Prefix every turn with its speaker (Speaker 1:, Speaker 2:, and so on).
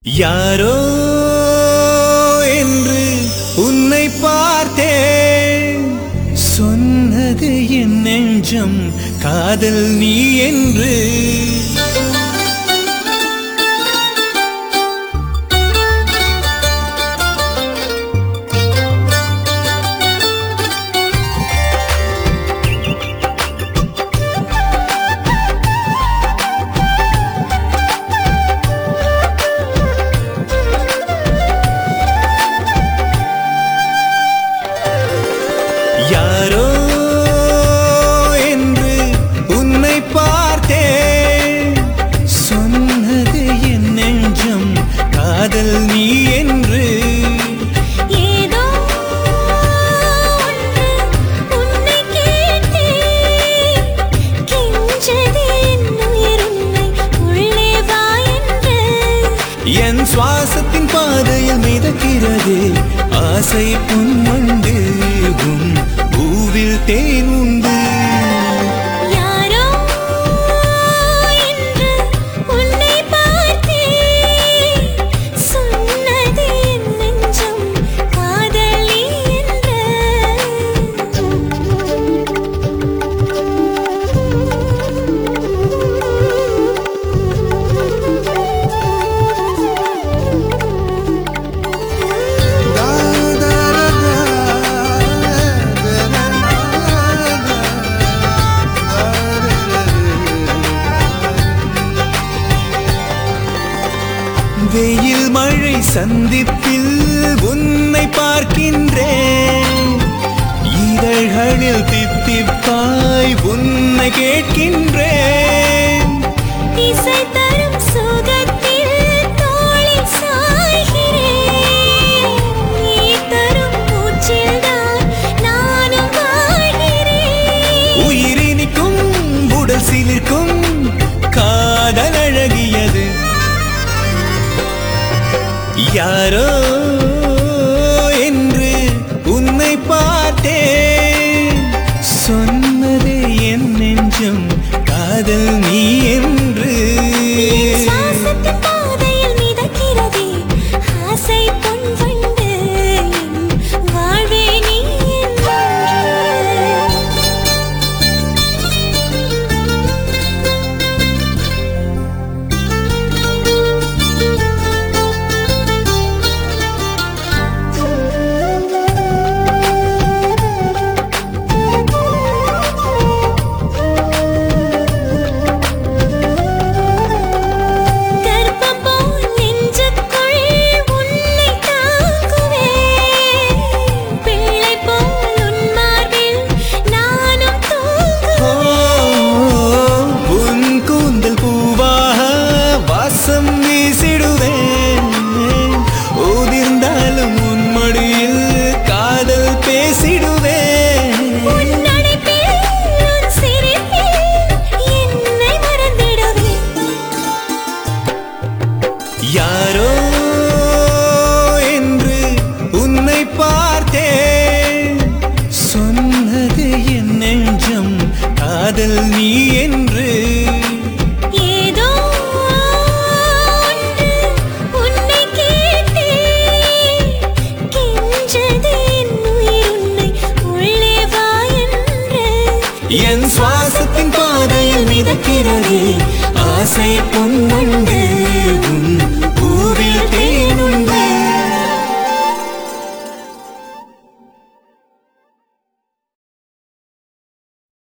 Speaker 1: யாரோ என்று உன்னை பார்த்தேன் சொன்னது என் நெஞ்சம் காதல் நீ என்று யாரோ என்று உன்னை பார்த்தேன் சொன்னது என் நெஞ்சம் காதல் நீ என்று
Speaker 2: ஏதோ ஒன்று உன்னை கேட்டேன் கெஞ்சது என் உயிர் உன்னை உள்ளே வா என்று
Speaker 1: என் சுவாசத்தின் பாதையில் மிதக்கிறது ஆசை பொன்வண்டு உன் பூவில் தேன் உண்டு
Speaker 2: யாரோ என்று உன்னை பார்த்தேன் சொன்னது என் நெஞ்சம் காதலி
Speaker 1: வெயில் மழை சந்திப்பில் உன்னை பார்க்கின்றேன் இதழ்களில் தித்திப்பாய் உன்னை கேட்கின்றேன்
Speaker 2: இசை தரும் சுகத்தில் தோளில் சாய்கிறேன் நீ தரும் மூச்சில்தான் நானும் வாழ்கிறேன்
Speaker 1: உயிரினிக்கும் உடல் சிலிர்க்கும் காதல் அழகியது யாரோ என்று உன்னை பார்த்தேன் சொன்னதே என் நெஞ்சம் காதல் நீ என்று
Speaker 2: என் சுவாசத்தின் பாதையில் மிதக்கிறதே ஆசை பொன் வண்டு என் வாழ்வே நீ என்று கர்ப்பம் போல் நெஞ்சுக்குள் உன்னை தாங்குவேன் பிள்ளை போல் உன் மார்பில் நானும் தூங்குவேன்
Speaker 1: ஓ, உன் கூந்தல் பூவாக வாசம் வீசிடுவேன் ஊதிர்ந்தாலும் உன் மடியில் காதல் பேசிடுவேன்
Speaker 2: உன் நடைப்பில் உன் சிரிப்பில் என்னை மறந்திடுவேன்
Speaker 1: யாரோ என்று உன்னை பார்த்தேன் சொன்னது என் நெஞ்சம் காதல் நீ என்று
Speaker 2: ஏதோ ஒன்று உன்னை கேட்டேன் கெஞ்சது என் உயிர் உன்னை உள்ளே வா என்று
Speaker 1: என் சுவாசத்தின் பாதையில் மிதக்கிறது ஆசை பொன்வண்டு உன்